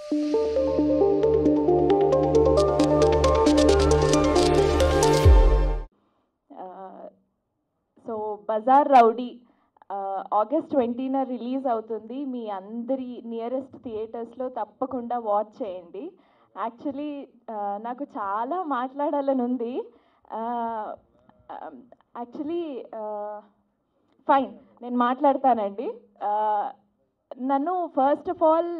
so Bazaar Rowdy August twentieth release అవుతుంది మీ అందరి నియరెస్ట్ థియేటర్స్లో తప్పకుండా వాచ్ చేయండి యాక్చువల్లీ నాకు చాలా మాట్లాడాలని ఉంది యాక్చువల్లీ ఫైన్ నేను మాట్లాడతానండి నన్ను ఫస్ట్ ఆఫ్ ఆల్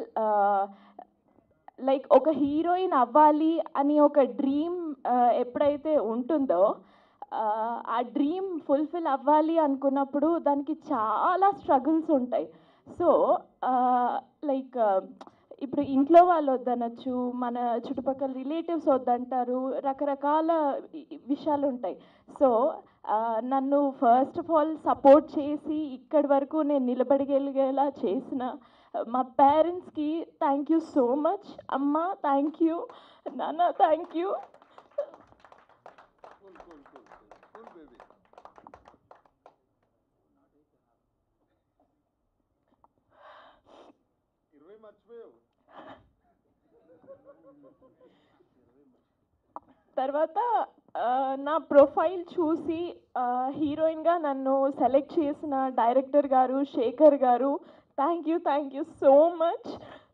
లైక్ ఒక హీరోయిన్ అవ్వాలి అని ఒక డ్రీమ్ ఎప్పుడైతే ఉంటుందో ఆ డ్రీమ్ ఫుల్ఫిల్ అవ్వాలి అనుకున్నప్పుడు దానికి చాలా స్ట్రగుల్స్ ఉంటాయి సో లైక్ ఇప్పుడు ఇంట్లో వాళ్ళు వద్దనొచ్చు మన చుట్టుపక్కల రిలేటివ్స్ వద్దంటారు రకరకాల విషయాలు ఉంటాయి సో నన్ను ఫస్ట్ ఆఫ్ ఆల్ సపోర్ట్ చేసి ఇక్కడి వరకు నేను నిలబడగలిగేలా చేసిన మా పేరెంట్స్కి థ్యాంక్ యూ సో మచ్ అమ్మ థ్యాంక్ యూ నాన్న థ్యాంక్ యూ తర్వాత నా ప్రొఫైల్ చూసి హీరోయిన్గా నన్ను సెలెక్ట్ చేసిన director garu Shekhar garu thank you thank you so much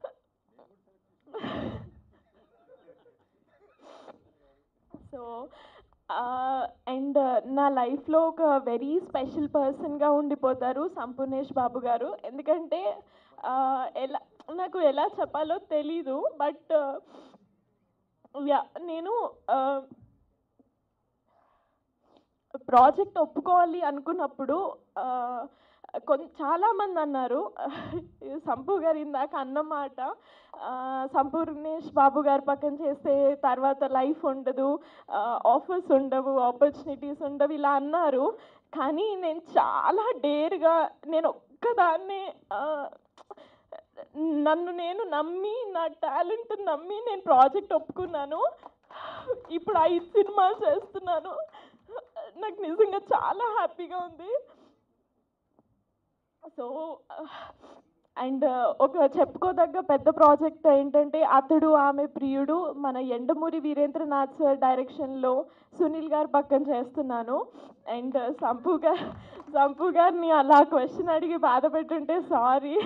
so and నా లైఫ్లో ఒక వెరీ స్పెషల్ పర్సన్గా ఉండిపోతారు సంపూర్ణేష్ బాబు గారు ఎందుకంటే ఎలా నాకు ఎలా చెప్పాలో తెలీదు బట్ యా నేను ప్రాజెక్ట్ ఒప్పుకోవాలి అనుకున్నప్పుడు కొన్ చాలామంది అన్నారు సంపు గారు ఇందాక అన్నమాట సంపూర్ణేష్ బాబు గారి పక్కన చేస్తే తర్వాత లైఫ్ ఉండదు ఆఫర్స్ ఉండవు ఆపర్చునిటీస్ ఉండవు ఇలా అన్నారు కానీ నేను చాలా డేర్గా నేను ఒక్కదాన్నే నన్ను నేను నమ్మి నా టాలెంట్ నమ్మి నేను ప్రాజెక్ట్ ఒప్పుకున్నాను ఇప్పుడు ఐదు సినిమాలు చేస్తున్నాను నాకు నిజంగా చాలా హ్యాపీగా ఉంది సో అండ్ ఒక చెప్పుకోదగ్గ పెద్ద ప్రాజెక్ట్ ఏంటంటే అతడు ఆమె ప్రియుడు మన ఎండమూరి వీరేంద్రనాథ్ సార్ డైరెక్షన్లో సునీల్ గారు పక్కన చేస్తున్నాను అండ్ సంపు గారు సంపు గారిని అలా క్వశ్చన్ అడిగి బాధ పెట్టుంటే సారీ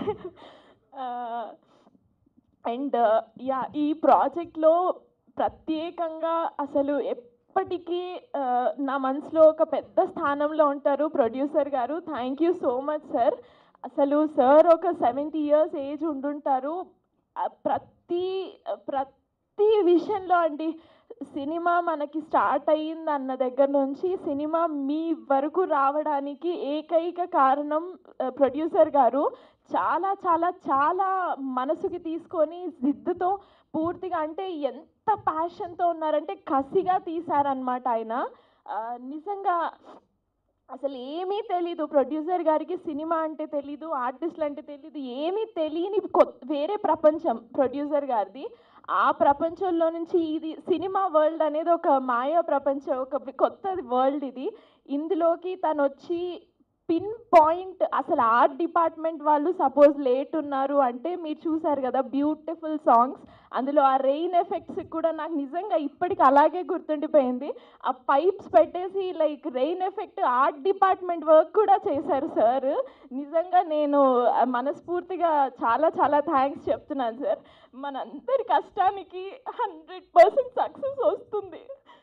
అండ్ యా ఈ ప్రాజెక్ట్లో ప్రత్యేకంగా అసలు ఎప్పటికీ నా మనసులో ఒక పెద్ద స్థానంలో ఉంటారు producer garu thank you so much sir అసలు సార్ ఒక సెవెంటీ ఇయర్స్ ఏజ్ ఉండుంటారు ప్రతి ప్రతి విషయంలో అండి సినిమా మనకి స్టార్ట్ అయ్యింది అన్న దగ్గర నుంచి సినిమా మీ వరకు రావడానికి ఏకైక కారణం ప్రొడ్యూసర్ గారు చాలా చాలా చాలా మనసుకి తీసుకొని జిద్దుతో పూర్తిగా అంటే ఎంత ప్యాషన్తో ఉన్నారంటే కసిగా తీశారనమాట ఆయన నిజంగా అసలు ఏమీ తెలీదు ప్రొడ్యూసర్ గారికి సినిమా అంటే తెలీదు ఆర్టిస్టులు అంటే తెలీదు ఏమీ తెలియని వేరే ప్రపంచం ప్రొడ్యూసర్ గారిది ఆ ప్రపంచంలో నుంచి ఇది సినిమా వరల్డ్ అనేది ఒక మాయా ప్రపంచం ఒక కొత్త వరల్డ్ ఇది ఇందులోకి తను వచ్చి పిన్ పాయింట్ అసలు ఆర్ట్ డిపార్ట్మెంట్ వాళ్ళు సపోజ్ లేట్ ఉన్నారు అంటే మీరు చూసారు కదా బ్యూటిఫుల్ సాంగ్స్ అందులో ఆ రెయిన్ ఎఫెక్ట్స్ కూడా నాకు నిజంగా ఇప్పటికి అలాగే గుర్తుండిపోయింది ఆ పైప్స్ పెట్టేసి like rain effect art department work కూడా చేశారు సార్ నిజంగా నేను మనస్ఫూర్తిగా చాలా చాలా థ్యాంక్స్ చెప్తున్నాను సార్ మనందరి కష్టానికి హండ్రెడ్ పర్సెంట్ సక్సెస్ వస్తుంది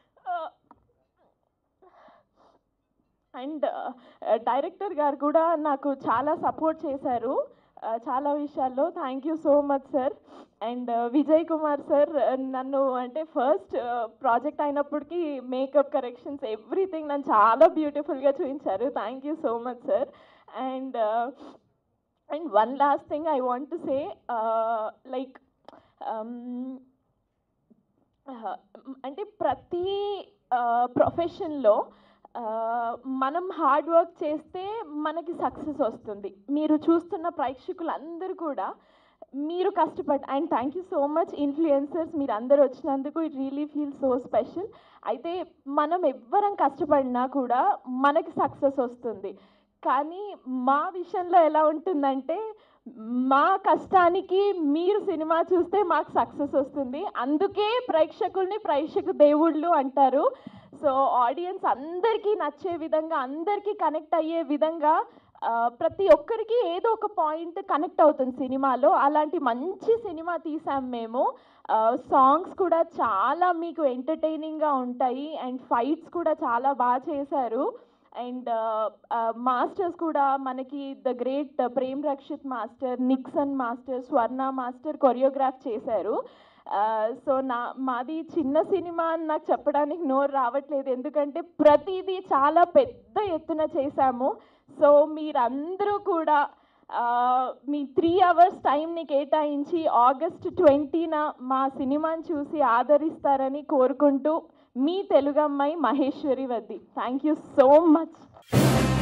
అండ్ డైరెక్టర్ గారు కూడా నాకు చాలా సపోర్ట్ చేశారు చాలా విషయాల్లో thank you so much sir and Vijay Kumar sir నన్ను అంటే ఫస్ట్ ప్రాజెక్ట్ అయినప్పటికీ మేకప్ కరెక్షన్స్ ఎవ్రీథింగ్ నన్ను చాలా బ్యూటిఫుల్గా చూపించారు thank you so much sir and and one last thing I want to say like అంటే ప్రతి ప్రొఫెషన్లో మనం హార్డ్ వర్క్ చేస్తే మనకి సక్సెస్ వస్తుంది మీరు చూస్తున్న ప్రేక్షకులందరూ కూడా మీరు కష్టపడి and thank you so much influencers మీరు అందరు వచ్చినందుకు it really feel so special అయితే మనం ఎవ్వరం కష్టపడినా కూడా మనకి సక్సెస్ వస్తుంది కానీ మా విషయంలో ఎలా ఉంటుందంటే మా కష్టానికి మీరు సినిమా చూస్తే మాకు సక్సెస్ వస్తుంది అందుకే ప్రేక్షకుల్ని ప్రేక్షకు దేవుళ్ళు అంటారు సో ఆడియన్స్ అందరికీ నచ్చే విధంగా అందరికీ కనెక్ట్ అయ్యే విధంగా ఆ, ప్రతి ఒక్కరికి ఏదో ఒక పాయింట్ కనెక్ట్ అవుతుంది సినిమాలో అలాంటి మంచి సినిమా తీసాం మేము సాంగ్స్ కూడా చాలా మీకు ఎంటర్టైనింగ్గా ఉంటాయి అండ్ ఫైట్స్ కూడా చాలా బాగా చేశారు అండ్ మాస్టర్స్ కూడా మనకి the great Prem Rakshit master Nixon master Swarna master choreograph చేశారు సో నా మాది చిన్న సినిమా అని నాకు చెప్పడానికి నోరు రావట్లేదు ఎందుకంటే ప్రతిదీ చాలా పెద్ద ఎత్తున చేశాము సో మీరందరూ కూడా ఆ, మీ త్రీ అవర్స్ టైంని కేటాయించి ఆగస్ట్ ట్వంటీన మా సినిమాని చూసి ఆదరిస్తారని కోరుకుంటూ మీ తెలుగమ్మాయి Maheshwari Vaddi thank you so much